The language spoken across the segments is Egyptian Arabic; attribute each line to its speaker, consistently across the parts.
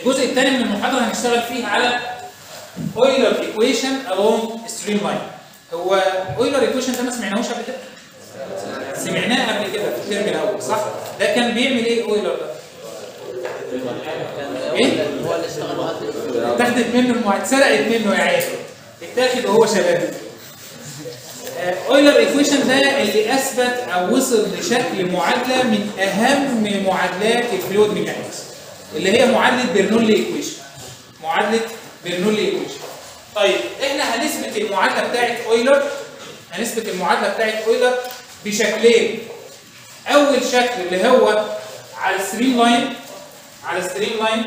Speaker 1: الجزء الثاني من المحاضره هنشتغل فيه على اويلر ايكويشن along ستريم لاين هو اويلر ايكويشن ده ما سمعناهوش قبل كده سمعناه قبل كده في الترم الاول صح ده كان بيعمل ايه اويلر ده ايه
Speaker 2: هو اللي اشتغل وقت
Speaker 1: اتاخدت منه المعادله اتسرقت منه يا عيال اتاخد وهو شباب اويلر ايكويشن ده اللي اثبت او وصل لشكل معادله من اهم معادلات الفلويد ميكانكس اللي هي معادله برنولي ايكويشن معادله برنولي ايكويشن طيب احنا هنثبت المعادله بتاعت اويلر هنثبت المعادله بتاعت اويلر بشكلين اول شكل اللي هو على الستريم لاين على الستريم لاين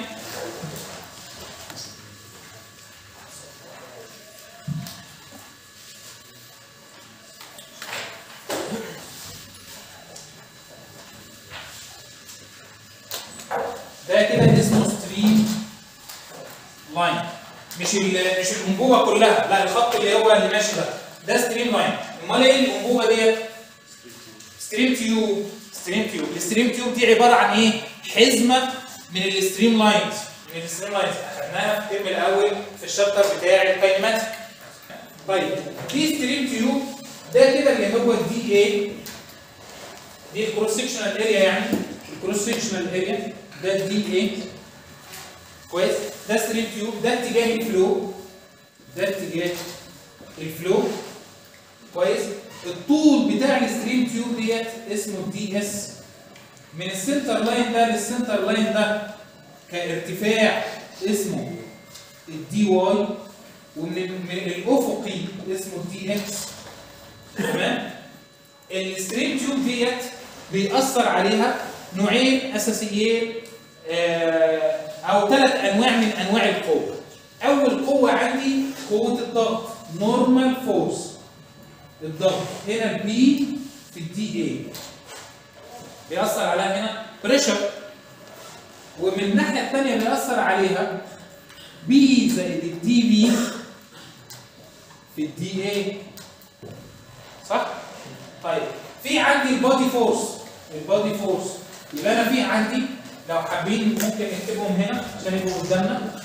Speaker 1: ده كده اسمه ستريم لاين مش ال- مش الانبوبه كلها لا الخط اللي هو اللي ماشي ده ده ستريم لاين امال ايه الانبوبه ديت ستريم تيوب ستريم تيوب الستريم تيوب دي عباره عن ايه حزمه من الستريم لاينز من الستريم لاينز اخدناها في الترم الاول في الشابتر بتاع الكاينماتيك طيب دي ستريم تيوب ده كده اللي هو الدي اي دي الكروس سكشنال اريا يعني الكروس سكشنال اريا ده الدي اي كويس ده ستريم تيوب ده اتجاه الفلو ده اتجاه الفلو كويس الطول بتاع الستريم تيوب ديت اسمه الدي اس من السنتر لاين ده للسنتر لاين ده كارتفاع اسمه الدي واي ومن ال- من الافقي اسمه الدي اكس تمام الستريم تيوب ديت بيأثر عليها نوعين اساسيين آه، او ثلاث انواع من انواع القوه اول قوه عندي قوه الضغط نورمال فورس الضغط هنا البي في الدي اي بيأثر عليها هنا بريشر ومن الناحيه الثانيه بيأثر عليها بي زائد الدي بي في الدي اي صح؟ طيب في عندي البادي فورس البادي فورس يبقى انا في عندي لو حابين ممكن نكتبهم هنا عشان يبقوا قدامنا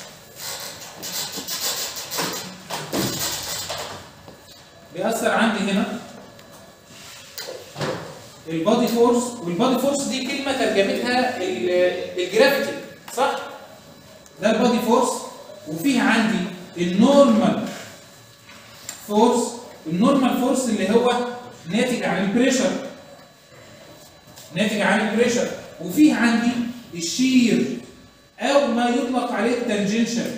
Speaker 1: بيأثر عندي هنا البادي فورس والبادي فورس دي كلمه ترجمتها ال- الجرافيتي صح؟ ده البادي فورس وفيه عندي النورمال فورس النورمال فورس اللي هو ناتج عن البريشر ناتج عن البريشر وفيه عندي الشير او ما يطلق عليه التنجنشال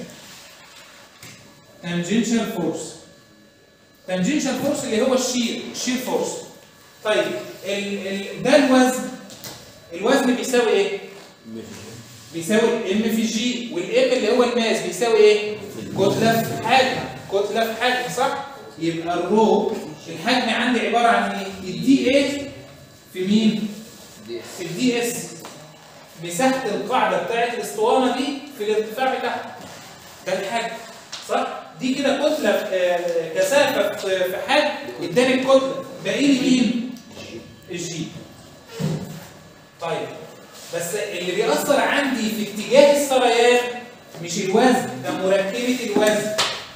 Speaker 1: تنجنشال فورس تنجنشال فورس اللي هو الشير الشير فورس طيب ال ال ده الوزن الوزن بيساوي ايه؟ بيساوي ام في جي والام اللي هو الماس بيساوي ايه؟ كتله في حجم كتله في حجم صح؟ يبقى الرو الحجم عندي عباره عن ايه؟ الدي ايه في مين؟ في الدي اس مساحه القاعده بتاعت الاسطوانه دي في الارتفاع بتاعها ده الحجم صح؟ دي كده كتله آه، كثافه في في حجم اداني الكتله باقي لي مين؟ الجي طيب بس اللي بيأثر عندي في اتجاه السريان مش الوزن ده مركبة الوزن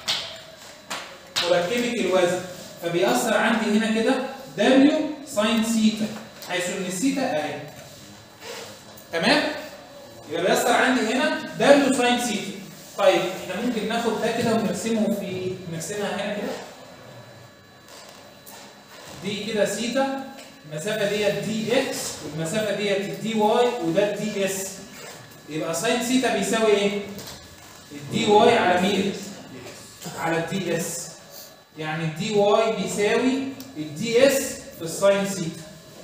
Speaker 1: مركبة الوزن فبيأثر عندي هنا كده W ساين سيتا حيث ان السيتا اهي تمام؟ يبقى بيأثر عندي هنا W ساين سيتا طيب احنا ممكن ناخد ده كده ونرسمه في نرسمها هنا كده دي كده سيتا المسافه ديت دي اكس والمسافه ديت الدي واي وده الدي اس يبقى ساين سيتا بيساوي ايه؟ الدي واي على مين؟ على الدي اس يعني الدي واي بيساوي الدي اس في الساين سيتا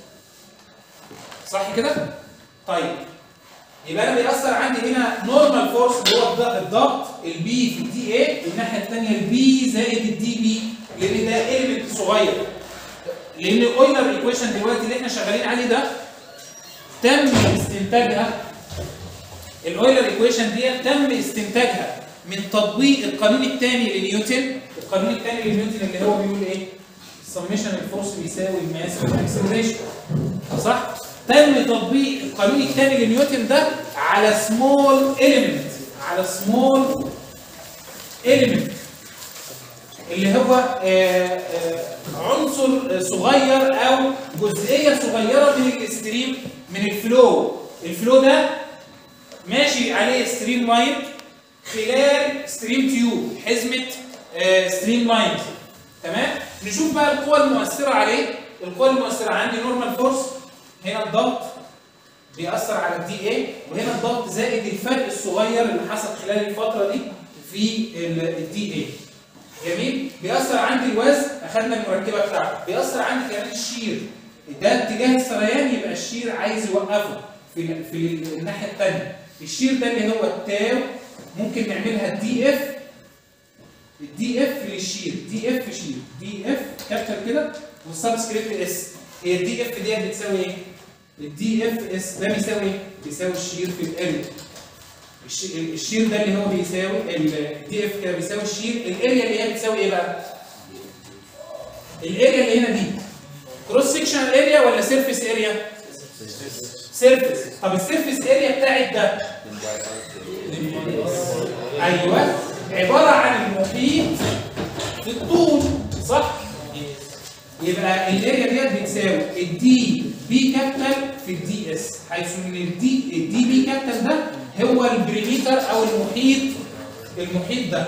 Speaker 1: صح كده؟ طيب يبقى انا بيأثر عندي هنا نورمال فورس اللي هو الض- الضغط البي في الدي اي والناحيه الثانيه البي زائد الدي بي لان ده ايلمنت صغير لان الاويلر ايكويشن دلوقتي اللي احنا شغالين عليه ده تم استنتاجها الاويلر ايكويشن دي تم استنتاجها من تطبيق القانون الثاني لنيوتن القانون الثاني لنيوتن اللي هو بيقول ايه السميشن الفورس بيساوي الماس والاكسلريشن صح تم تطبيق القانون الثاني لنيوتن ده على سمول اليمنت على سمول اليمنت اللي هو آه، آه، عنصر صغير او جزئيه صغيره من الاستريم من الفلو الفلو ده ماشي عليه ستريم لاين خلال ستريم تيوب حزمه آه، ستريم لاين تمام نشوف بقى القوى المؤثره عليه القوى المؤثره عندي نورمال فورس هنا الضغط بيأثر على الدي اي وهنا الضغط زائد الفرق الصغير اللي حصل خلال الفتره دي في الدي اي جميل بيأثر عندي الوزن اخذنا المركبه بتاعته بيأثر عندي كمان الشير ده اتجاه السريان يبقى الشير عايز يوقفه في في الناحيه الثانيه الشير ده اللي هو التاو ممكن نعملها دي اف الدي اف للشير دي اف شير دي اف كابتر كده والسبسكريبت اس هي الدي اف ديت بتساوي ايه؟ الدي اف اس ده بيساوي ايه؟ بيساوي الشير في الاريا الش- الشير ده اللي هو بيساوي الدي اف كده بيساوي الشير الاريا اللي هي بتساوي ايه بقى؟ الاريا اللي هنا دي كروس سكشنال اريا ولا سيرفيس اريا؟ سيرفيس طب السيرفيس اريا بتاعت ده ايوه عباره عن المحيط في الطول صح؟ يبقى الاريا ديت بتساوي الدي بي كابيتال في الدي اس حيث ان الدي الدي بي كابيتال ده هو البريميتر او المحيط المحيط ده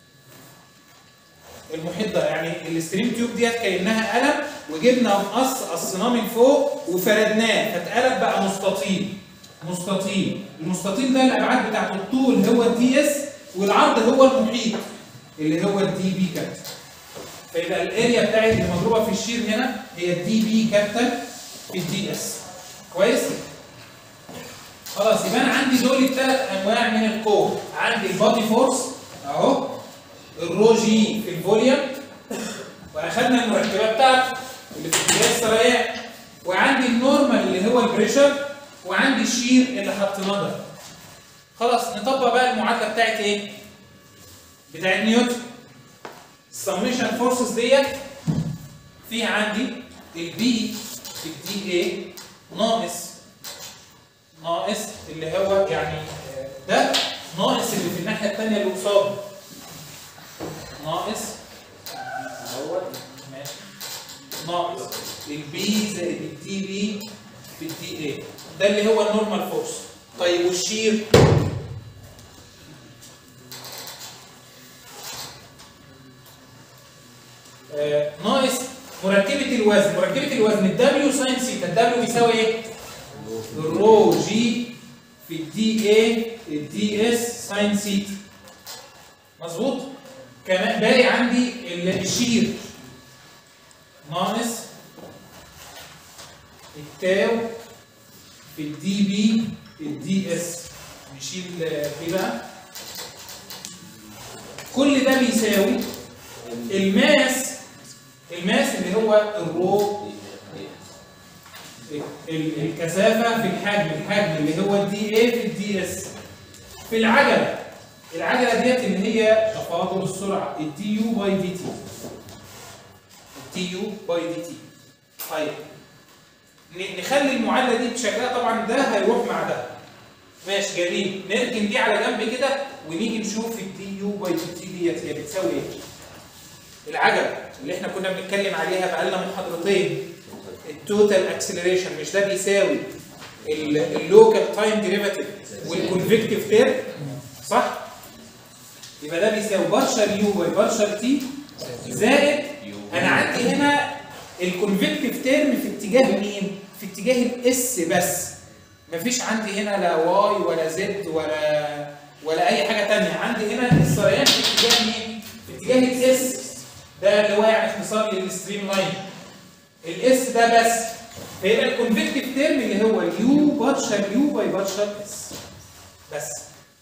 Speaker 1: المحيط ده يعني الستريم تيوب ديت كانها قلم وجبنا مقص قصيناه من فوق وفردناه فاتقلب بقى مستطيل مستطيل المستطيل ده الابعاد بتاعته الطول هو الدي اس والعرض هو المحيط اللي هو الدي بي كابيتال فيبقى الاريا بتاعت اللي مضروبه في الشير هنا هي الدي بي كابيتال في الدي اس كويس خلاص يبقى انا عندي دول الثلاث انواع من القوه عندي البادي فورس اهو الرو جي في الفوليوم واخدنا المركبه بتاعته اللي في اتجاه السريان وعندي النورمال اللي هو البريشر وعندي الشير اللي حطيناه ده خلاص نطبق بقى المعادله بتاعت ايه؟ بتاعت نيوتن السميشن فورسز ديت فيها عندي البي في الدي اي ناقص ناقص اللي هو يعني آه، ده ناقص اللي في الناحيه الثانيه اللي قصاده ناقص اهو ماشي ناقص البي زائد الدي بي في الدي اي ده اللي هو النورمال فورس طيب والشير آه، ناقص مركبة الوزن، مركبة الوزن الدبليو ساين سيتا، الدبليو بيساوي ايه؟ الرو جي في الدي اي الدي اس ساين سيتا. مظبوط؟ كمان باقي عندي ال- الشير ناقص التاو في الدي بي الدي اس نشيل دي بقى كل ده بيساوي الماس الماس اللي هو الرو ال- الكثافه في الحجم الحجم اللي هو الدي اي في الدي اس في العجله العجله ديت اللي هي تفاضل السرعه الدي يو باي دي تي الدي يو باي دي تي طيب ن- نخلي المعادله دي بشكلها طبعا ده هيروح مع ده ماشي جميل نركن دي على جنب كده ونيجي نشوف الدي يو باي دي تي ديت هي بتساوي ايه العجله اللي احنا كنا بنتكلم عليها بقالنا محاضرتين التوتال اكسلريشن مش ده بيساوي اللوكال تايم ديريفاتيف والكونفكتيف تيرم صح؟ يبقى ده بيساوي بارشل يو باي بارشل تي زائد انا عندي هنا الكونفكتيف تيرم في اتجاه مين؟ في اتجاه الاس بس مفيش عندي هنا لا واي ولا زد ولا ولا اي حاجه تانية عندي هنا السريان في اتجاه مين؟ في اتجاه الاس ده اللي هو يعني اختصار للستريم لاين الاس ده بس فيبقى الكونفكتيف تيرم اللي هو يو بارشل يو باي بارشل اس بس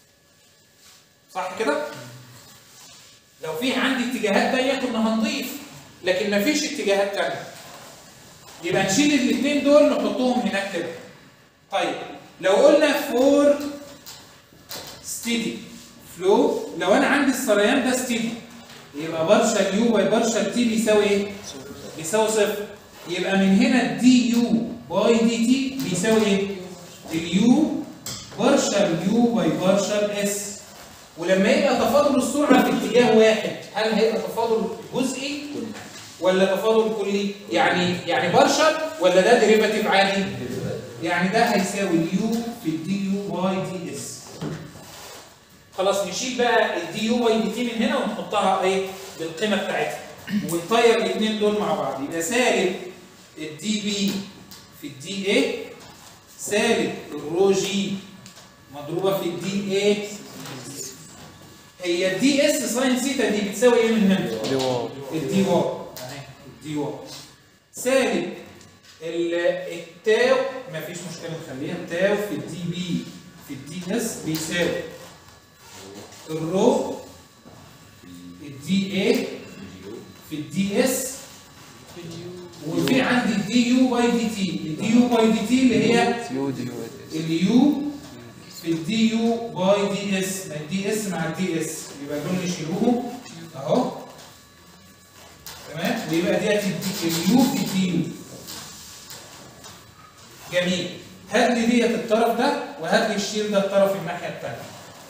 Speaker 1: صح كده؟ لو في عندي اتجاهات تانية كنا هنضيف لكن مفيش اتجاهات تانية يبقى نشيل الاثنين دول نحطهم هناك كده طيب لو قلنا فور ستيدي فلو لو انا عندي السريان ده ستيدي يبقى بارشل يو باي بارشل تي بيساوي ايه؟ بيساوي صفر يبقى من هنا الدي يو باي دي تي بيساوي ايه؟ اليو بارشل يو باي بارشل اس ولما يبقى تفاضل السرعه في اتجاه واحد هل هيبقى تفاضل جزئي ولا تفاضل كلي يعني يعني بارشل ولا ده ديريفاتيف عادي يعني ده هيساوي اليو في الدي يو باي دي اس خلاص نشيل بقى الدي يو باي دي تي من هنا ونحطها ايه بالقيمه بتاعتها ونطير الاثنين دول مع بعض يبقى سالب الدي بي في الدي اي سالب الرو جي مضروبه في الدي اي هي الدي اس ساين ثيتا دي بتساوي ايه من هنا؟
Speaker 2: دي واو
Speaker 1: الدي واو اهي الدي واو سالب ال- التاو مفيش مشكله نخليها تاو في الدي بي في الدي اس بيساوي الرو الدي اي في الدي اس وفي عندي الدي يو باي دي تي الدي يو باي دي تي اللي هي
Speaker 2: يو دي يو
Speaker 1: اليو في الدي يو باي دي اس ما الدي اس مع الدي اس يبقى دول نشيلوهم اهو تمام ويبقى ديت الدي- اليو في الدي يو جميل هات لي ديت الطرف ده وهات لي الشير ده الطرف الناحيه الثانيه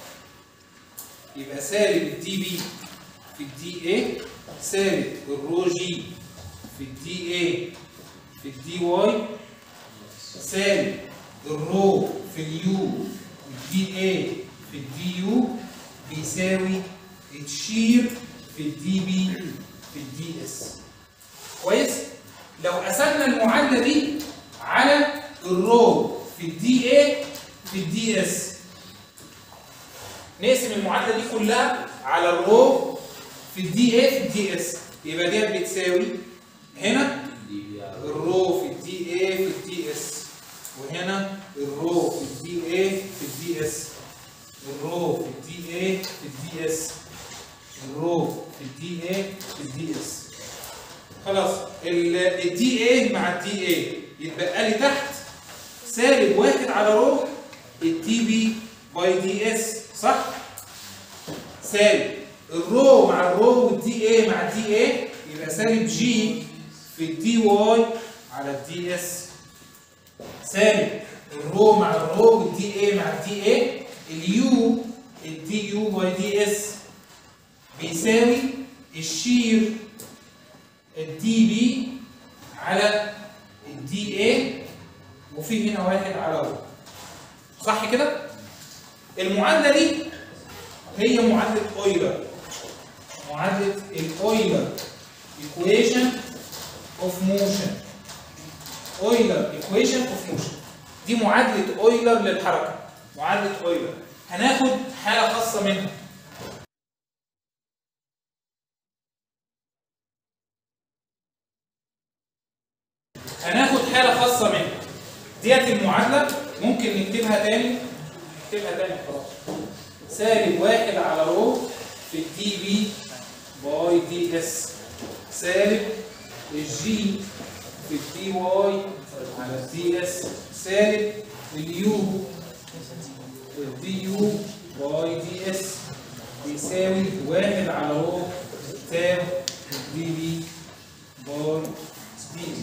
Speaker 1: يبقى سالب الدي بي في الدي اي سالب الرو جي في الدي اي في الدي واي سالب الرو في اليو الدي اي في الدي يو بيساوي الشير في الدي بي في الدي اس كويس لو قسمنا المعادله دي على الرو في الدي اي في الدي اس نقسم المعادله دي كلها على الرو في الدي اي في الدي اس يبقى ديت بتساوي هنا الرو في الدي اي في الدي اس وهنا الرو في الدي اي في الدي اس الرو في الدي اي في الدي اس الرو في الدي اي في الدي اس خلاص الدي اي مع الدي اي يتبقى لي تحت سالب واحد على رو الدي بي باي دي اس صح؟ سالب الرو مع الرو والدي اي مع الدي اي يبقى سالب جي في الدي واي على الدي اس سالب الرو مع الرو والدي اي مع الدي اي اليو الدي يو باي دي اس بيساوي الشير الدي بي على الدي اي وفي هنا واحد على رو صح كده؟ المعادله دي هي معادله اويلر معادله الاويلر equation of motion اويلر equation of motion دي معادله اويلر للحركه معادله اويلر هناخد حاله خاصه منها هناخد حاله خاصه منها ديت المعادله ممكن نكتبها تاني نكتبها تاني خلاص سالب واحد على رو في الدي بي باي دي اس سالب الجي في الدي واي على الدي اس سالب اليو الدي يو باي دي اس بيساوي واحد على رو تاو دي بي باي دي بي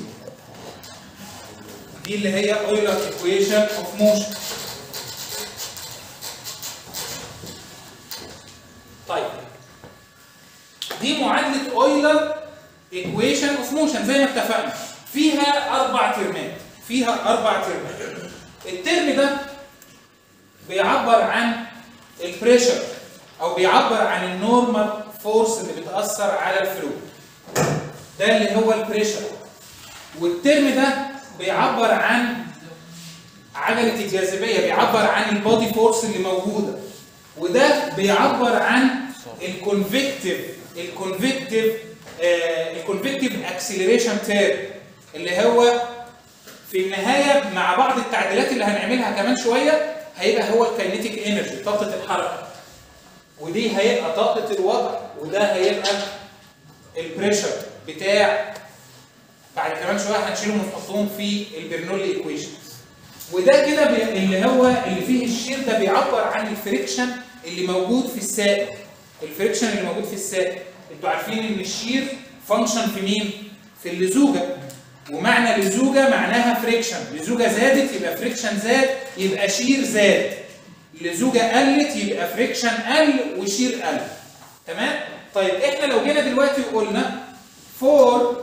Speaker 1: دي اللي هي اويلر ايكويشن اوف موشن طيب دي معادله اويلر ايكويشن اوف موشن زي ما اتفقنا فيها اربع ترمات فيها اربع ترمات الترم ده بيعبر عن البريشر او بيعبر عن النورمال فورس اللي بتاثر على الفلو ده اللي هو البريشر والترم ده بيعبر عن عجله الجاذبيه بيعبر عن البودي فورس اللي موجوده وده بيعبر عن الكونفكتيف الكونفكتيف الكونفكتيف اكسلريشن تيرم اللي هو في النهايه مع بعض التعديلات اللي هنعملها كمان شويه هيبقى هو الكاينيتيك انرجي طاقه الحركه ودي هيبقى طاقه الوضع وده هيبقى البريشر بتاع بعد كمان شويه هنشيلهم ونحطهم في البرنولي ايكويشن وده كده بي- اللي هو اللي فيه الشير ده بيعبر عن الفريكشن اللي موجود في السائل الفريكشن اللي موجود في السائل انتوا عارفين ان الشير فانكشن في مين في اللزوجه ومعنى لزوجه معناها فريكشن لزوجه زادت يبقى فريكشن زاد يبقى شير زاد لزوجه قلت يبقى فريكشن قل وشير قل تمام طيب احنا لو جينا دلوقتي وقلنا فور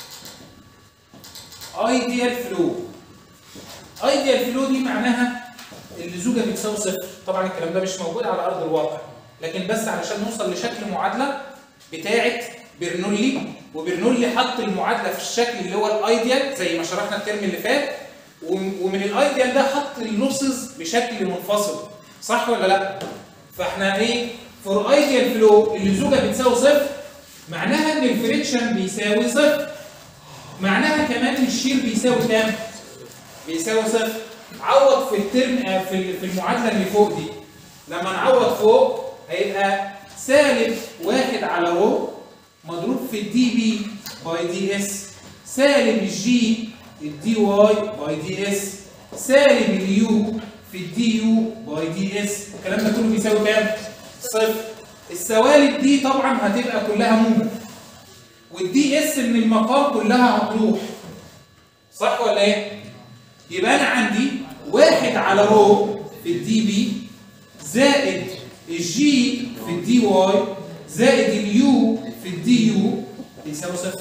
Speaker 1: ايديال فلو ايديال فلو دي معناها اللزوجه بتساوي صفر طبعا الكلام ده مش موجود على ارض الواقع لكن بس علشان نوصل لشكل معادله بتاعه برنولي وبرنولي حط المعادله في الشكل اللي هو الايديال زي ما شرحنا الترم اللي فات وم- ومن الايديال ده حط اللوسز بشكل منفصل صح ولا لا فاحنا ايه فور ايديال فلو اللزوجه بتساوي صفر معناها ان الفريكشن بيساوي صفر معناها كمان ان الشير بيساوي كام بيساوي صفر عوض في الترم آه، في ال- في المعادله اللي فوق دي لما نعوض فوق هيبقى سالب واحد على رو مضروب في الدي بي باي دي اس سالب الجي الدي واي باي دي اس سالب اليو في الدي يو باي دي اس الكلام ده كله بيساوي كام؟ صفر السوالب دي طبعا هتبقى كلها موجب والدي اس من المقام كلها هتروح صح ولا ايه؟ يبقى انا عندي واحد على رو في الدي بي زائد الجي في الدي واي زائد اليو في الدي يو بيساوي صفر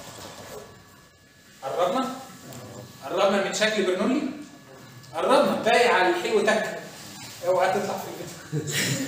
Speaker 1: قربنا؟ قربنا من شكل برنولي؟ قربنا باقي على الحلو تك اوعى تطلع في الفيديو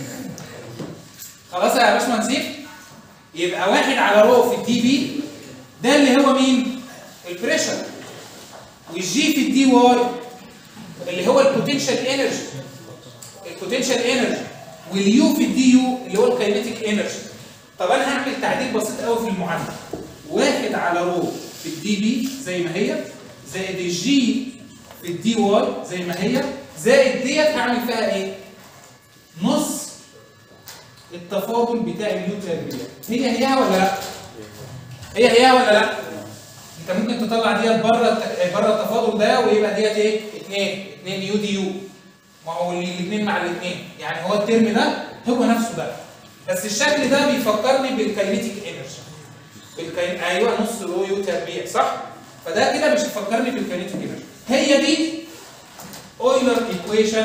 Speaker 1: خلاص يا باشمهندس يبقى واحد على رو في الدي بي ده اللي هو مين؟ البريشر والجي في الدي واي اللي هو البوتنشال انرجي البوتنشال انرجي واليو في الدي يو اللي هو الكاينيتيك انرجي طب انا هعمل تعديل بسيط قوي في المعادله واحد على رو في الدي بي زي ما هي زائد الجي في الدي واي زي ما هي زائد ديت هعمل فيها ايه؟ نص التفاضل بتاع اليو تربيع هي هيها ولا لا؟ هي هيها ولا لا؟ انت ممكن تطلع ديت بره الت- بره التفاضل ده ويبقى ديت ايه؟ 2 2 يو دي يو ما هو الاثنين مع الاثنين يعني هو الترم ده هو نفسه ده بس الشكل ده بيفكرني بالكاينيتيك انرجي بالكاين ايوه نص رو يو تربيع صح؟ فده كده مش يفكرني بالكاينيتيك انرجي هي دي اويلر ايكويشن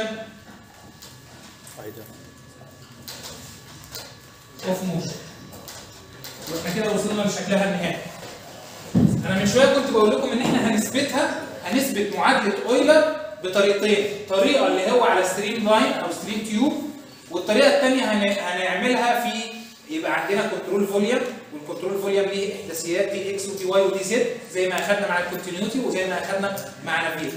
Speaker 1: اوف موشن واحنا كده وصلنا لشكلها النهائي انا من شويه كنت بقول لكم ان احنا هنثبتها هنثبت معادله اويلر بطريقتين طريقه اللي هو على ستريم لاين او ستريم تيوب والطريقه الثانيه هنعملها في يبقى عندنا كنترول فوليوم والكنترول فوليوم ليه احداثيات دي اكس ودي واي ودي زد زي ما اخذنا مع الكونتينيوتي وزي ما اخذنا مع نافير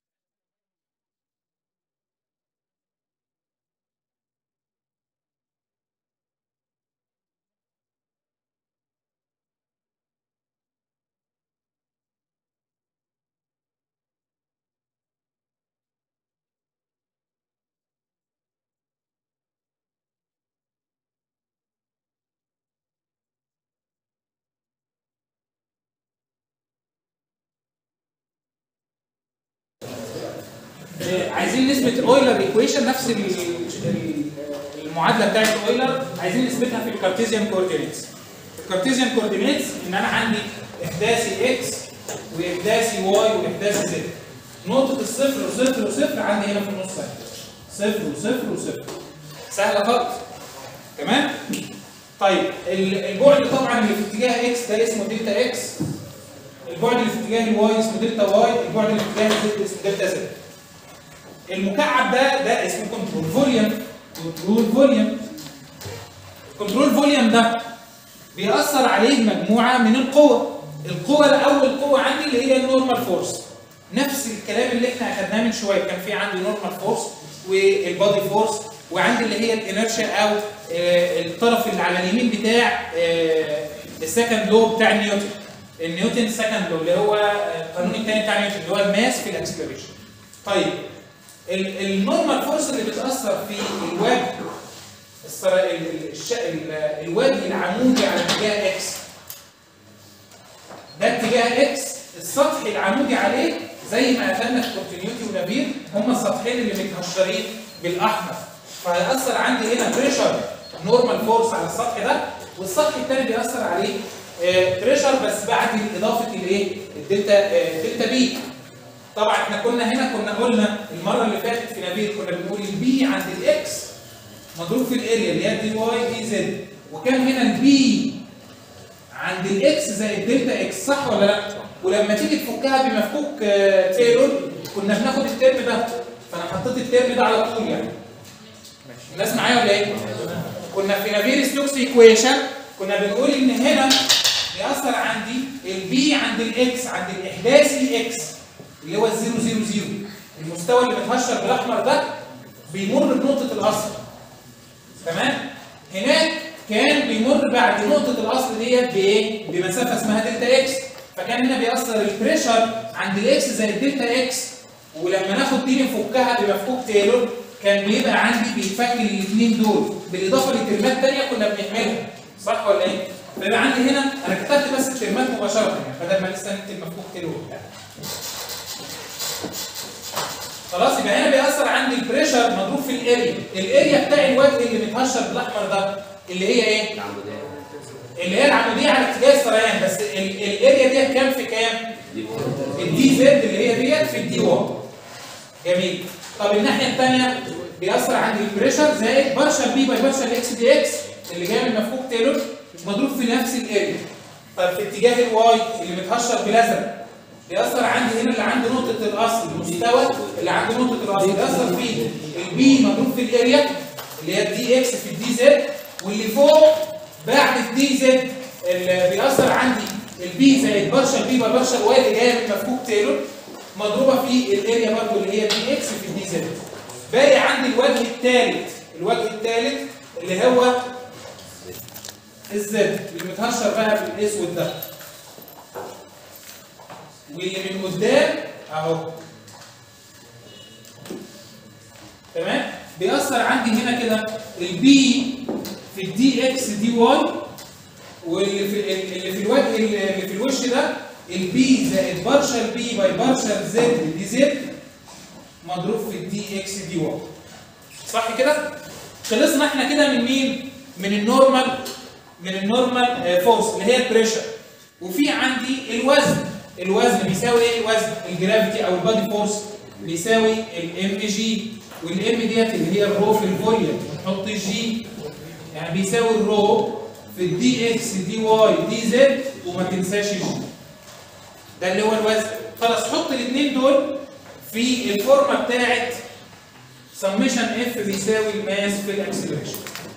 Speaker 1: آه، عايزين نثبت اويلر ايكويشن نفس ال- ال- المعادله بتاعت اويلر عايزين نثبتها في الكارتيزيان كوردينيتس الكارتيزيان كوردينيتس ان انا عندي احداثي اكس واحداثي واي واحداثي زد نقطه الصفر وصفر وصفر عندي هنا في النص اهي صفر وصفر وصفر سهله خالص تمام طيب ال- البعد طبعا اللي في اتجاه اكس ده اسمه دلتا اكس البعد اللي في اتجاه الواي اسمه دلتا واي البعد اللي في اتجاه الزد اسمه دلتا زد المكعب ده ده اسمه كنترول فوليوم كنترول فوليوم كنترول فوليوم ده بيأثر عليه مجموعة من القوى القوة الأول قوة عندي اللي هي النورمال فورس نفس الكلام اللي احنا أخدناه من شوية كان في عندي نورمال فورس والبادي فورس وعندي اللي هي الانرشيا أو آه، الطرف اللي على اليمين بتاع آه، السكند لو بتاع نيوتن النيوتن سكند لو اللي هو آه، القانون الثاني بتاع نيوتن اللي هو الماس في الاكسلريشن طيب ال- النورمال فورس اللي بتأثر في الوجه السر... ال- ال- الش... ال- الوجه العمودي على اتجاه اكس ده اتجاه اكس السطح العمودي عليه زي ما اخذنا في كونتينيوتي ونبيل هم السطحين اللي متهشرين بالاحمر فهيأثر عندي هنا بريشر نورمال فورس على السطح ده والسطح الثاني بيأثر عليه بريشر بس بعد اضافه الايه؟ الدلتا آه، دلتا بي طبعا احنا كنا هنا كنا قلنا المره اللي فاتت في نبيل كنا بنقول البي عند الاكس مضروب في الاريا اللي هي دي واي دي زد وكان هنا البي عند الاكس زائد دلتا اكس صح ولا لا؟ ولما تيجي تفكها بمفكوك آه، تايلور كنا بناخد الترم ده فانا حطيت الترم ده على طول يعني الناس معايا ولا ايه؟ كنا في نافير ستوكس ايكويشن كنا بنقول ان هنا بيأثر عندي البي عند الاكس عند الاحداثي اكس اللي هو الزيرو زيرو زيرو المستوى اللي متهشر بالاحمر ده بيمر بنقطه الاصل تمام هناك كان بيمر بعد نقطه الاصل ديت بايه بمسافه اسمها دلتا اكس فكان هنا بيأثر البريشر عند الاكس زي الدلتا اكس ولما ناخد دي نفكها بمفكوك تايلور كان بيبقى عندي بيتفك الاثنين دول بالاضافه لترمات ثانيه كنا بنعملها صح ولا ايه؟ فيبقى عندي هنا انا كتبت بس الترمات مباشره يعني بدل ما لسه نكتب مفكوك تايلور بتاعي خلاص يبقى هنا بيأثر عندي البريشر مضروب في الاريا الاريا بتاع الوجه اللي متهشر بالاحمر ده اللي هي ايه؟ اللي هي العموديه على اتجاه السريان بس ال- الاريا ديت كام في كام؟ الدي زد اللي هي ديت في الدي واي جميل طب الناحيه الثانيه بيأثر عندي البريشر زائد بارشل بي باي بارشل اكس دي اكس اللي جاي من مفكوك تايلور مضروب في نفس الاريا طب في اتجاه الواي اللي متهشر بالازرق بيأثر عندي هنا اللي عند نقطة الأصل المستوى اللي عند نقطة الأصل بيأثر فيه البي مضروب في الاريا اللي هي الدي اكس في الدي زد واللي فوق بعد الدي زد اللي بيأثر عندي البي زائد بارشل بي باي بارشل واي اللي جايه من مفكوك تايلور مضروبه في الاريا برضه اللي هي دي اكس في الدي زد باقي عندي الوجه الثالث الوجه الثالث اللي هو الزد اللي متهشر بقى بالاسود ده واللي من قدام اهو تمام بيأثر عندي هنا كده البي في الدي اكس دي واي واللي في اللي في الوجه اللي في الوش ده البي زائد بارشل بي باي بارشل زد دي زد مضروب في الدي اكس دي واي صح كده؟ خلصنا احنا كده من مين؟ من النورمال من النورمال فورس اللي هي البريشر وفي عندي الوزن الوزن بيساوي ايه الوزن؟ الجرافيتي او البادي فورس بيساوي الام جي والام ديت اللي هي الرو في الفوليوم نحط جي يعني بيساوي الرو في الدي اكس دي واي دي زد وما تنساش جي ده اللي هو الوزن خلاص حط الاثنين دول في الفورمه بتاعت سميشن اف بيساوي الماس في الاكسلريشن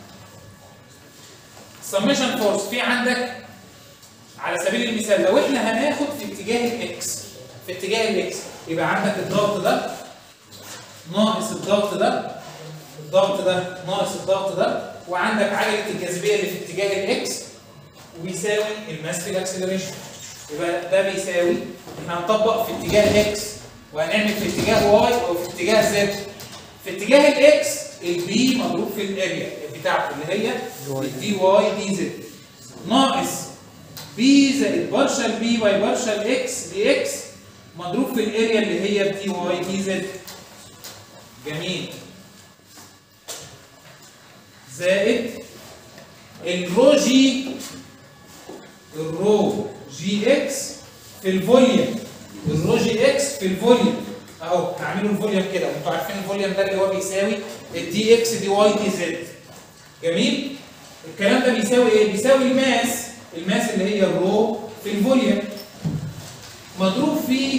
Speaker 1: سميشن فورس في عندك على سبيل المثال لو احنا هناخد في اتجاه الاكس في اتجاه الاكس يبقى عندك الضغط ده ناقص الضغط ده الضغط ده ناقص الضغط ده وعندك عجله الجاذبيه اللي في اتجاه الاكس وبيساوي الماس في الاكسلريشن يبقى ده بيساوي احنا هنطبق في اتجاه اكس وهنعمل في اتجاه واي او في اتجاه زد في اتجاه الاكس البي مضروب في الاريا بتاعته اللي هي الدي واي دي زد ناقص بي زائد بارشل بي باي بارشل اكس دي اكس مضروب في الاريا اللي هي دي واي دي زد جميل زائد الرو جي الرو جي اكس في الفوليوم الرو جي اكس في الفوليوم اهو هعمله الفوليوم كده وانتوا عارفين الفوليوم ده اللي هو بيساوي الدي اكس دي واي دي زد جميل الكلام ده بيساوي ايه بيساوي الماس الماس اللي هي الرو في الفوليوم مضروب في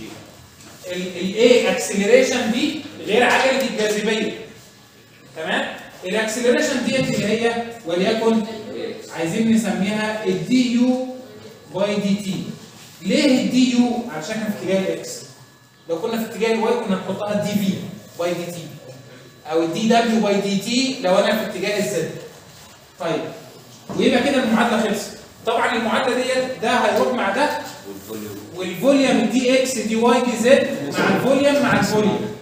Speaker 1: الايه اكسلريشن دي غير عجله الجاذبيه تمام الاكسلريشن ديت اللي هي وليكن عايزين نسميها الدي يو باي دي تي ليه الدي يو عشان احنا في اتجاه الاكس لو كنا في اتجاه الواي كنا نحطها دي في باي دي تي او الدي دبليو باي دي تي لو انا في اتجاه الزد طيب ويبقى كده المعادله خلصت طبعا المعادله ديت ده هيروح مع ده والفوليوم الدي اكس دي واي دي زد مع الفوليوم مع الفوليوم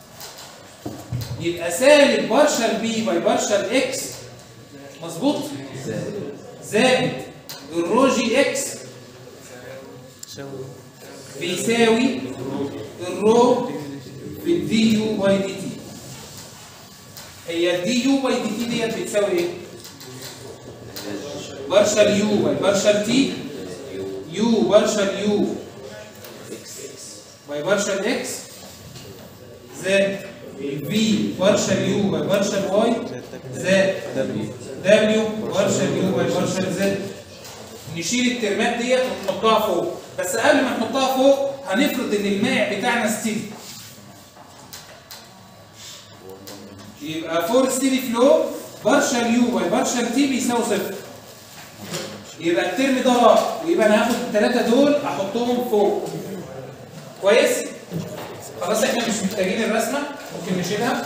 Speaker 1: يبقى سالب بارشل بي باي بارشل اكس مظبوط زائد الرو جي اكس بيساوي الرو في الدي يو باي دي تي هي الدي يو باي دي تي ديت بتساوي ايه؟ بارشل يو باي بارشل تي يو بارشل يو باي بارشل اكس زائد الفي بارشل يو باي بارشل واي زائد دبليو بارشل يو باي بارشل زد نشيل الترمات ديت ونحطها فوق بس قبل ما نحطها فوق هنفرض ان المائع بتاعنا ستيدي يبقى فور ستيدي فلو بارشل يو باي بارشل تي بيساوي صفر يبقى الترم ده راح ويبقى انا هاخد الثلاثه دول احطهم فوق كويس خلاص احنا مش محتاجين الرسمه ممكن نشيلها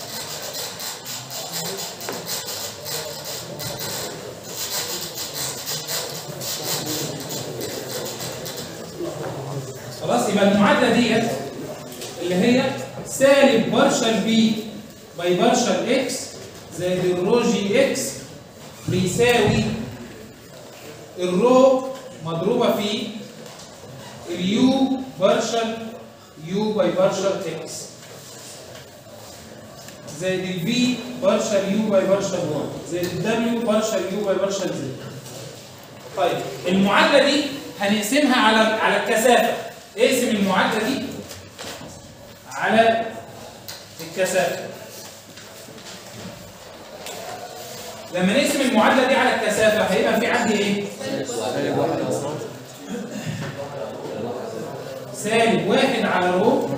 Speaker 1: خلاص يبقى المعادله ديت اللي هي سالب بارشل بي باي بارشل اكس زائد الرو جي اكس بيساوي الرو مضروبه في اليو بارشل يو باي بارشل اكس زائد الفي بارشل يو باي بارشل واي زائد الدبليو بارشل يو باي بارشل زد طيب المعادله دي هنقسمها على على الكثافه اقسم المعادله دي على الكثافه لما نقسم المعادله دي على الكثافه هيبقى في عندي ايه سالب واحد على رو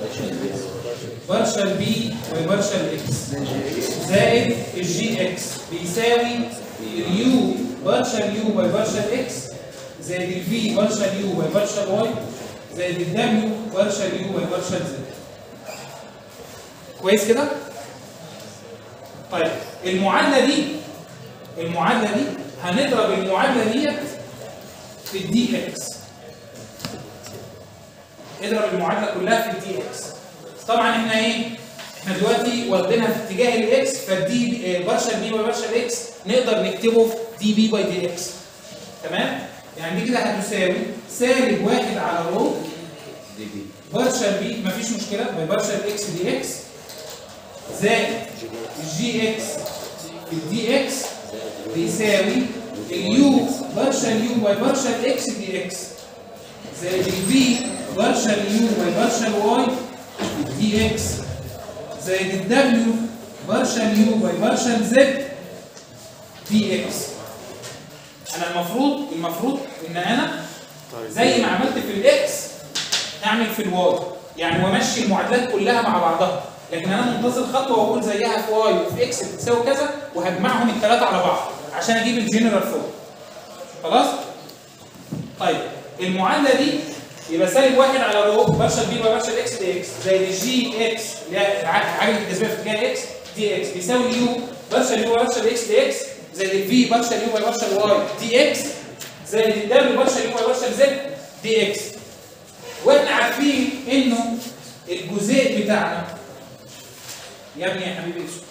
Speaker 1: بارشل بي وبارشل اكس زائد الجي اكس بيساوي اليو بارشل يو باي بارشل اكس زائد الفي بارشل يو باي بارشل واي زائد الدبليو بارشل يو باي بارشل زد كويس كده؟ طيب المعادله دي المعادله دي هنضرب المعادله ديت في الدي اكس اضرب المعادله كلها في الدي اكس طبعا احنا ايه احنا دلوقتي واخدينها في اتجاه الاكس فالدي بارشل بي باي بارشل اكس نقدر نكتبه في دي بي باي دي اكس تمام يعني دي كده هتساوي سالب واحد على رو
Speaker 2: دي بي
Speaker 1: بارشل بي مفيش مشكله باي بارشل اكس دي اكس زائد الجي اكس في الدي اكس بيساوي اليو بارشل يو باي بارشل اكس دي اكس زائد الفي بارشل يو باي بارشل واي دي اكس زائد الدبليو بارشل يو باي بارشل زد دي اكس انا المفروض المفروض ان انا زي ما عملت في الاكس اعمل في الواي يعني وامشي المعادلات كلها مع بعضها لكن انا منتظر خطوه واقول زيها في واي وفي اكس بتساوي كذا وهجمعهم الثلاثه على بعض عشان اجيب الجنرال فوق خلاص طيب المعادله دي يبقى سالب واحد على رو بارشل بي بارشل اكس دي اكس زائد الجي اكس اللي هي عجله الجاذبيه في اتجاه اكس دي اكس بيساوي اليو بارشل يو بارشل اكس دي اكس زائد الفي بارشل يو باي بارشل واي دي اكس زائد الدبليو بارشل يو باي بارشل زد دي اكس واحنا عارفين انه الجزيء بتاعنا يا ابني يا حبيبي اسمه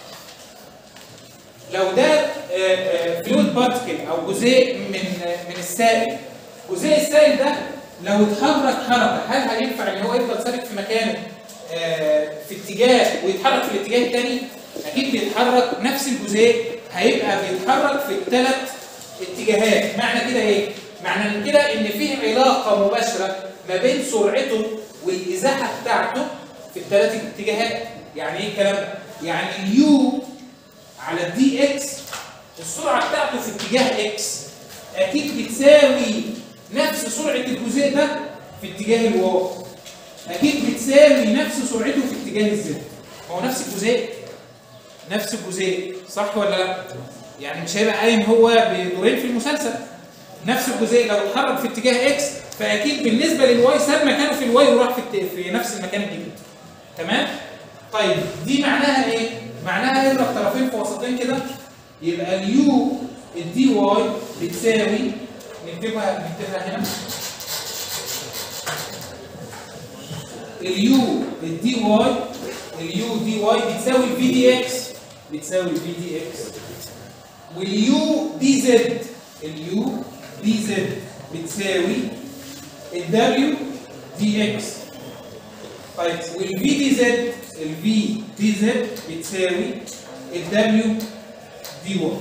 Speaker 1: لو ده فلويد بارتكل او جزيء من آه، من السائل جزيء السائل ده لو اتحرك حركه هل هينفع ان هو يفضل ثابت في مكانه آه، في اتجاه ويتحرك في الاتجاه الثاني اكيد بيتحرك نفس الجزيء هيبقى بيتحرك في الثلاث اتجاهات معنى كده ايه معنى كده ان فيه علاقه مباشره ما بين سرعته والازاحه بتاعته في الثلاث اتجاهات يعني ايه الكلام ده يعني اليو على الدي اكس السرعه بتاعته في اتجاه اكس اكيد بتساوي نفس سرعه الجزيء ده في اتجاه الواو اكيد بتساوي نفس سرعته في اتجاه الزد هو نفس الجزيء نفس الجزيء صح ولا لا يعني مش هيبقى قايم هو بدورين في المسلسل نفس الجزيء لو اتحرك في اتجاه اكس فاكيد بالنسبه للواي ساب مكانه في الواي وراح في, الت- في نفس المكان الجديد تمام طيب دي معناها ايه معناها اضرب طرفين في وسطين كده يبقى اليو الدي واي بتساوي نكتبها نكتبها هنا اليو الدي واي اليو دي واي بتساوي الفي دي اكس بتساوي الفي دي اكس واليو دي زد اليو دي زد بتساوي الدبليو دي اكس طيب والفي دي زد الفي دي زد بتساوي الدبليو دي واي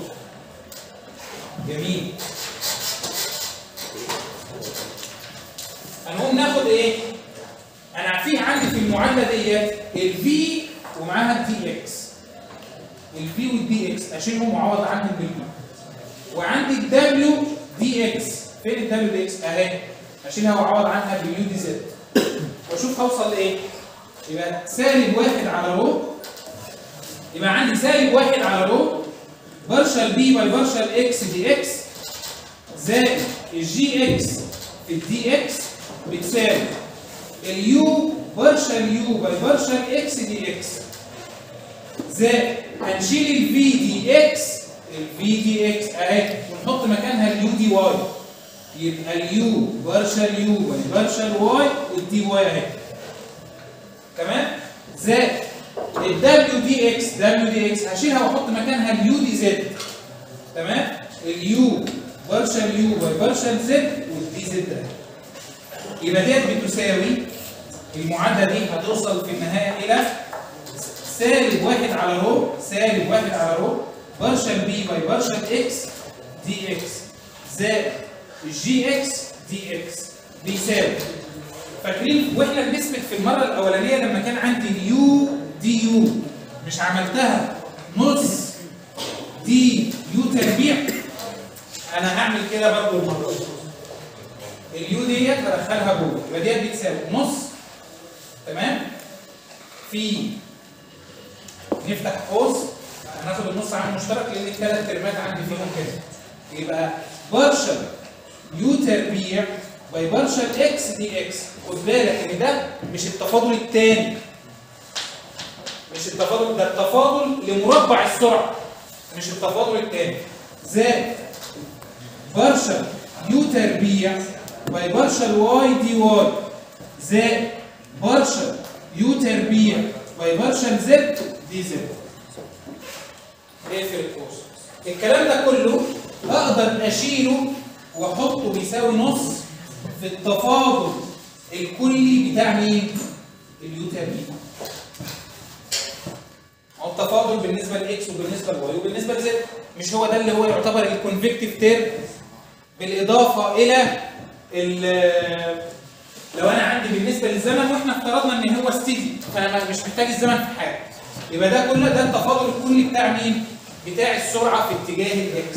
Speaker 1: جميل هنقوم ناخد ايه؟ انا في عندي في المعادله ديت الفي ومعاها الدي اكس الفي والدي اكس اشيلهم واعوض عنهم بالفي وعندي الدبليو دي اكس فين الدبليو دي اكس اهي اشيلها واعوض عنها باليو دي زد واشوف هوصل لايه يبقى سالب واحد على رو يبقى عندي سالب واحد على رو بارشل بي باي بارشل اكس دي اكس زائد الجي اكس في الدي اكس بتساوي اليو بارشل يو باي بارشل اكس دي اكس زائد هنشيل الفي دي اكس الفي دي اكس اهي ونحط مكانها اليو دي واي يبقى اليو بارشل يو باي بارشل واي والدي واي اهي تمام زائد الدبليو دي اكس دبليو دي اكس هشيلها واحط مكانها اليو دي زد تمام اليو بارشل يو باي بارشل زد والدي زد اهي يبقى ديت بتساوي المعادله دي هتوصل في النهايه الى سالب واحد على رو سالب واحد على رو بارشل بي باي بارشل اكس دي اكس زائد الجي اكس دي اكس بيساوي فاكرين واحنا بنثبت في المره الاولانيه لما كان عندي اليو دي يو مش عملتها نص دي يو تربيع انا هعمل كده برضه المره دي اليو ديت هدخلها جوه يبقى ديت بتساوي نص تمام في نفتح قوس هناخد النص عامل مشترك لان الثلاث ترمات عندي فيهم كده يبقى بارشل يو تربيع باي بارشل اكس دي اكس خد بالك ان ده مش التفاضل الثاني مش التفاضل ده التفاضل لمربع السرعه مش التفاضل الثاني زائد بارشل يو تربيع باي بارشل واي دي واي زائد بارشل يو تربيع باي بارشل زد دي زد اقفل القوس الكلام ده كله اقدر اشيله واحطه بيساوي نص في التفاضل الكلي بتاع مين؟ اليو تربيع هو التفاضل بالنسبه لاكس وبالنسبه لواي وبالنسبه لزد مش هو ده اللي هو يعتبر الكونفكتيف تيرم بالاضافه الى لو انا عندي بالنسبه للزمن واحنا افترضنا ان هو ستيدي فانا مش محتاج الزمن في حاجه يبقى ده كله ده التفاضل الكلي بتاع مين؟ بتاع السرعه في اتجاه الاكس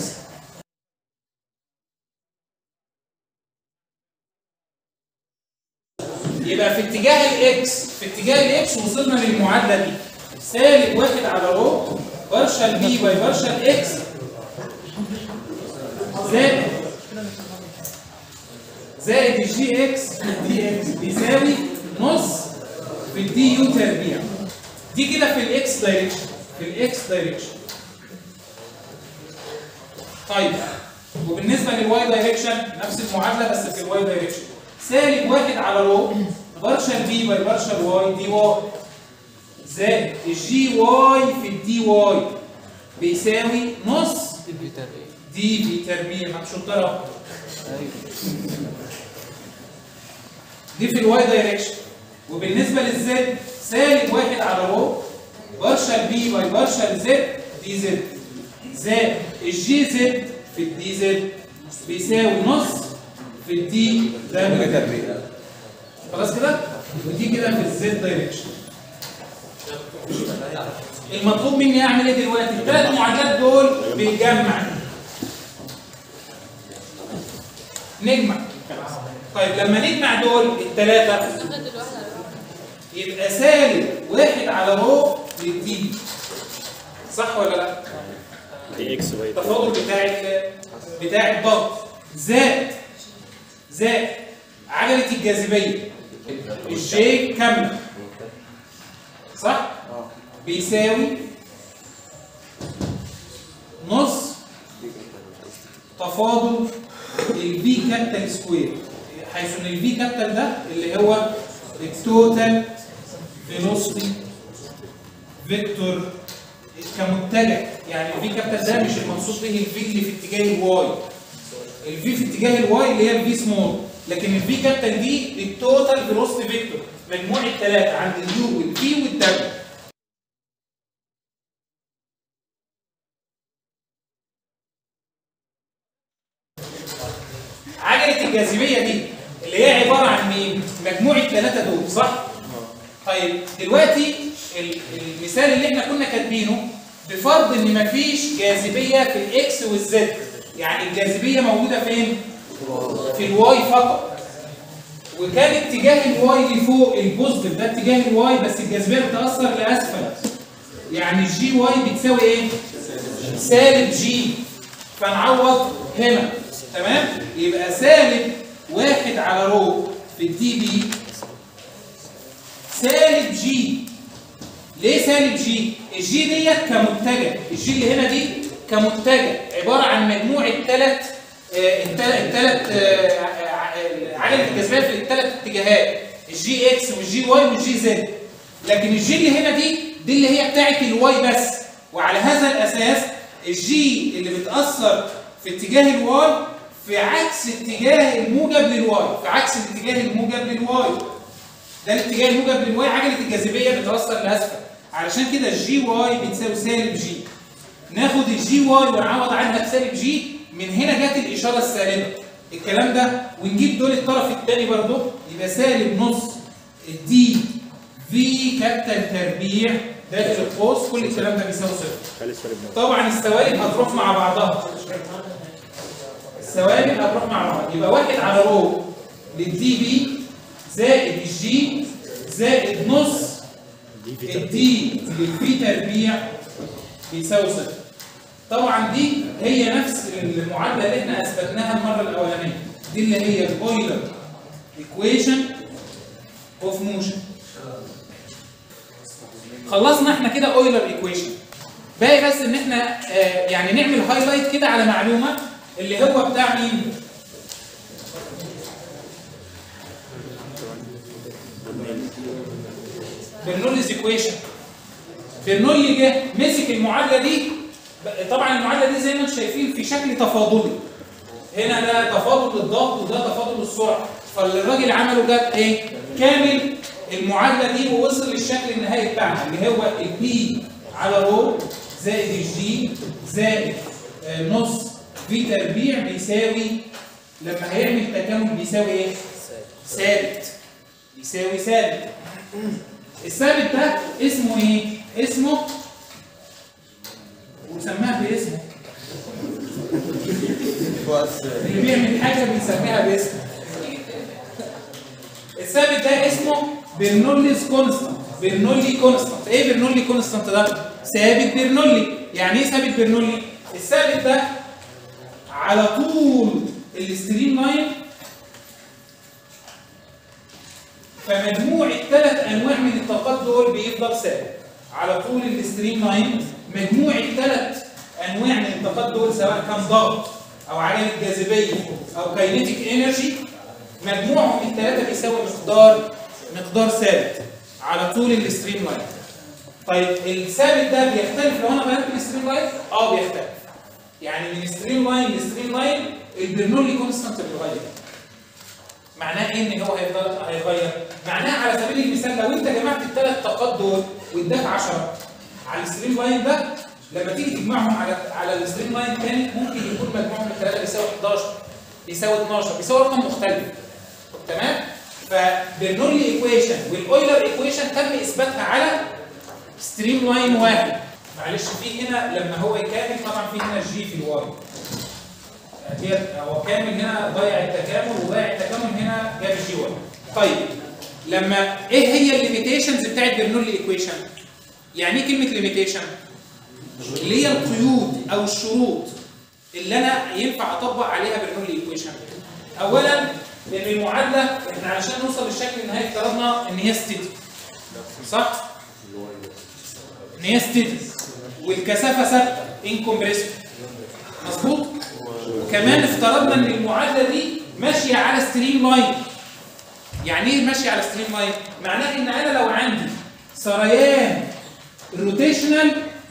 Speaker 1: يبقى في اتجاه الاكس في اتجاه الاكس وصلنا للمعادله دي سالب واحد على رو بارشل بي باي بارشل اكس زائد زائد الجي اكس في الدي اكس بيساوي نص في الدي يو تربيع دي كده في الاكس دايركشن في الاكس دايركشن طيب وبالنسبه للواي دايركشن نفس المعادله بس في الواي دايركشن سالب واحد على رو بارشل بي باي بارشل واي دي واي زائد الجي واي في الدي واي بيساوي نص دي في تربيع ما شطره دي في الواي دايركشن وبالنسبه للزد سالب واحد على رو بارشل بي باي بارشل زد دي زد زائد الجي زد في الدي زد بيساوي نص في الدي دبليو خلاص كده ودي كده في الزد دايركشن المطلوب مني اعمل ايه دلوقتي الثلاث معادلات دول بيتجمع نجمع طيب لما نجمع دول الثلاثه يبقى سالب واحد على رو للدي صح ولا لا؟
Speaker 2: دي اكس واي
Speaker 1: التفاضل بتاع ال- بتاع الضغط زائد زائد عجله الجاذبيه الجي كامله صح؟ بيساوي نص تفاضل الفي كابيتال سكوير حيث ان الفي كابيتال ده اللي هو التوتال فيلوسيتي فيكتور كمتجه يعني الفي كابيتال ده مش المقصود به الفي اللي في اتجاه الواي الفي في اتجاه الواي اللي هي الفي سمول لكن الفي كابيتال دي التوتال فيلوسيتي فيكتور مجموع الثلاثه عند اليو والفي والدبليو عجله الجاذبيه دي اللي هي عباره عن مين؟ مجموع الثلاثه دول صح؟ طيب دلوقتي ال- المثال اللي احنا كنا كاتبينه بفرض ان مفيش جاذبيه في الاكس والزد يعني الجاذبيه موجوده فين في الواي فقط وكان اتجاه الواي لفوق البوزيتيف ده اتجاه الواي بس الجاذبيه بتاثر لاسفل يعني الجي واي بتساوي ايه سالب جي فنعوض هنا تمام يبقى سالب واحد على رو في الدي بي سالب جي ليه سالب جي الجي ديت كمتجه الجي اللي هنا دي كمتجه عباره عن مجموع الثلاث الثلاث عجله الجاذبيه في الثلاث اتجاهات الجي اكس والجي واي والجي زد لكن الجي اللي هنا دي دي اللي هي بتاعت الواي بس وعلى هذا الاساس الجي اللي بتاثر في اتجاه الواي في عكس اتجاه الموجب للواي في عكس الاتجاه الموجب للواي ده الاتجاه الموجب للواي عجله الجاذبيه بتوصل لاسفل علشان كده الجي واي بتساوي سالب جي ناخد الجي واي ونعوض عنها بسالب جي من هنا جت الاشاره السالبه الكلام ده ونجيب دول الطرف الثاني برضه يبقى سالب نص الدي في كابيتال تربيع داخل القوس كل الكلام ده بيساوي صفر
Speaker 2: خالص سالب نص
Speaker 1: طبعا السوالب هتروح مع بعضها السوالب هتروح مع بعض يبقى واحد على رو للدي بي زائد الجي زائد نص
Speaker 2: دي في تلاتة.
Speaker 1: الدي للفي تربيع بيساوي صفر طبعا دي هي نفس المعادله اللي احنا اثبتناها المره الاولانيه دي اللي هي البويلر ايكويشن اوف موشن خلصنا احنا كده اويلر ايكويشن باقي بس ان احنا آه يعني نعمل هايلايت كده على معلومه اللي هو بتاع مين برنوليز ايكويشن برنولي جه مسك المعادله دي ب- طبعا المعادله دي زي ما انتم شايفين في شكل تفاضلي هنا ده تفاضل الضغط وده تفاضل السرعه فالراجل عمله جاب ايه كامل المعادله دي ووصل للشكل النهائي بتاعها اللي هو البي على رو زائد الجي زائد آه، نص في تربيع بيساوي لما هيعمل تكامل بيساوي ايه ثابت يساوي ثابت الثابت ده اسمه ايه اسمه وسماها باسمه اللي بيعمل حاجه بيسميها باسمه الثابت ده اسمه برنوليز كونستانت برنولي كونستانت ايه برنولي كونستانت ده ثابت برنولي يعني ايه ثابت برنولي الثابت ده على طول الستريم لاين فمجموع الثلاث انواع من الطاقات دول بيفضل ثابت على طول الستريم لاين مجموع الثلاث انواع من الطاقات دول سواء كان ضغط او عجله جاذبيه او كاينيتيك انرجي مجموعهم الثلاثه بيساوي مقدار مقدار ثابت على طول الستريم لاين طيب الثابت ده بيختلف لو انا غيرت الستريم لاين اه بيختلف يعني من ستريم لاين لستريم لاين البرنولي كونستانت بيتغير معناه ايه ان هو هيفضل هيتغير؟ معناه على سبيل المثال لو انت جمعت الثلاث طاقات دول واداك 10 على الستريم لاين ده لما تيجي تجمعهم على على الستريم لاين تاني ممكن يكون مجموعهم الثلاثه بيساوي 11 بيساوي 12 بيساوي رقم مختلف تمام؟ فبرنولي ايكويشن والاويلر ايكويشن تم اثباتها على ستريم لاين واحد معلش في هنا لما هو يكامل طبعا في هنا جي في الواي هي هو كامل هنا ضيع التكامل وضيع التكامل هنا جاب الجي 1 طيب لما ايه هي الليميتيشنز بتاعت برنولي ايكويشن يعني ايه كلمه ليميتيشن اللي هي القيود او الشروط اللي انا ينفع اطبق عليها برنولي ايكويشن اولا لان المعادله احنا علشان نوصل للشكل النهائي افترضنا ان هي ستيدي صح ان هي ستيدي والكثافه ثابته انكمبريسبل مظبوط وكمان افترضنا ان المعادله دي ماشيه على ستريم لاين يعني ايه ماشيه على ستريم لاين معناه ان انا لو عندي سريان روتيشنال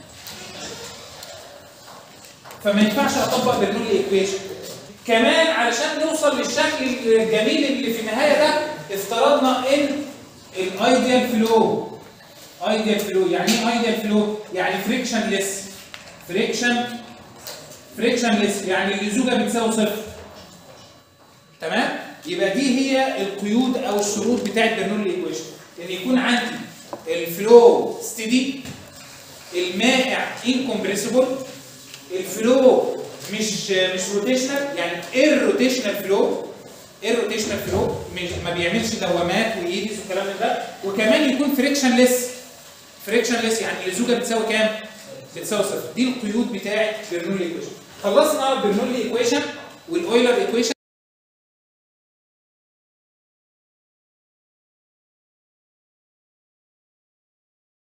Speaker 1: فما ينفعش اطبق برنولي ايكويشن كمان علشان نوصل للشكل الجميل اللي في النهايه ده افترضنا ان الايديال فلو ايديال فلو يعني ايه ايديال فلو يعني فريكشن ليس فريكشن فريكشنلس يعني اللزوجه بتساوي صفر تمام يبقى دي هي القيود او الشروط بتاعت برنولي ايكويشن ان يكون عندي الفلو ستيدي المائع انكمبريسبل الفلو مش مش روتيشنال يعني الروتيشنال فلو الروتيشنال فلو مش ما بيعملش دوامات وايديز والكلام من ده وكمان يكون فريكشن ليس فريكشن ليس يعني اللزوجه بتساوي كام؟ بتساوي صفر دي القيود بتاعت برنولي ايكويشن خلصنا برنولي ايكويشن والاويلر ايكويشن